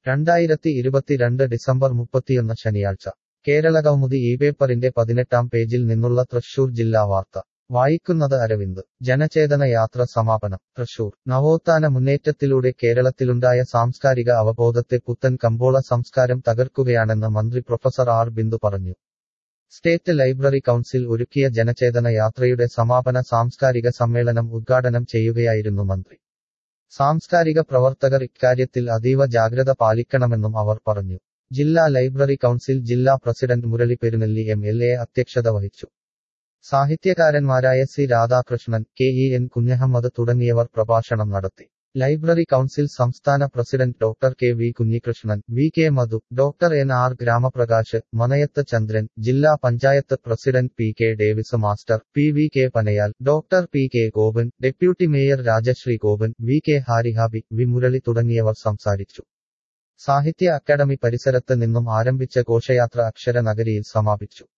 രണ്ടായിരത്തി ഇരുപത്തിരണ്ട് ഡിസംബർ മുപ്പത്തിയൊന്ന് ശനിയാഴ്ച കേരളകൗമുദി ഈ പേപ്പറിന്റെ പതിനെട്ടാം പേജിൽ നിന്നുള്ള തൃശൂർ ജില്ലാ വാർത്ത വായിക്കുന്നത് അരവിന്ദ് ജനചേതന യാത്ര സമാപനം തൃശൂർ നവോത്ഥാന മുന്നേറ്റത്തിലൂടെ കേരളത്തിലുണ്ടായ സാംസ്കാരിക അവബോധത്തെ പുത്തൻ കമ്പോള സംസ്കാരം തകർക്കുകയാണെന്ന് മന്ത്രി പ്രൊഫസർ ആർ ബിന്ദു പറഞ്ഞു സ്റ്റേറ്റ് ലൈബ്രറി കൗൺസിൽ ഒരുക്കിയ ജനചേതന യാത്രയുടെ സമാപന സാംസ്കാരിക സമ്മേളനം ഉദ്ഘാടനം ചെയ്യുകയായിരുന്നു മന്ത്രി സാംസ്കാരിക പ്രവർത്തകർ ഇക്കാര്യത്തിൽ അതീവ ജാഗ്രത പാലിക്കണമെന്നും അവർ പറഞ്ഞു ജില്ലാ ലൈബ്രറി കൗൺസിൽ ജില്ലാ president Murali Perunelli M L A അധ്യക്ഷത വഹിച്ചു സാഹിത്യകാരന്മാരായ C Radhakrishnan K E N Kunjahammed തുടങ്ങിയവർ പ്രഭാഷണം നടത്തി ലൈബ്രറി കൗൺസിൽ സംസ്ഥാന president doctor K V Kunhikrishnan V K Madhu doctor N R Gramaprakash Manayath Chandran ജില്ലാ panchayat president P K Davis master P V K Panayal doctor P K Gopan deputy mayor Rajasree Gopan V K Harihabi V Murali തുടങ്ങിയവർ സംസാരിച്ചു സാഹിത്യ academy പരിസരത്ത് നിന്നും ആരംഭിച്ച ഘോഷയാത്ര അക്ഷര നഗരിയിൽ സമാപിച്ചു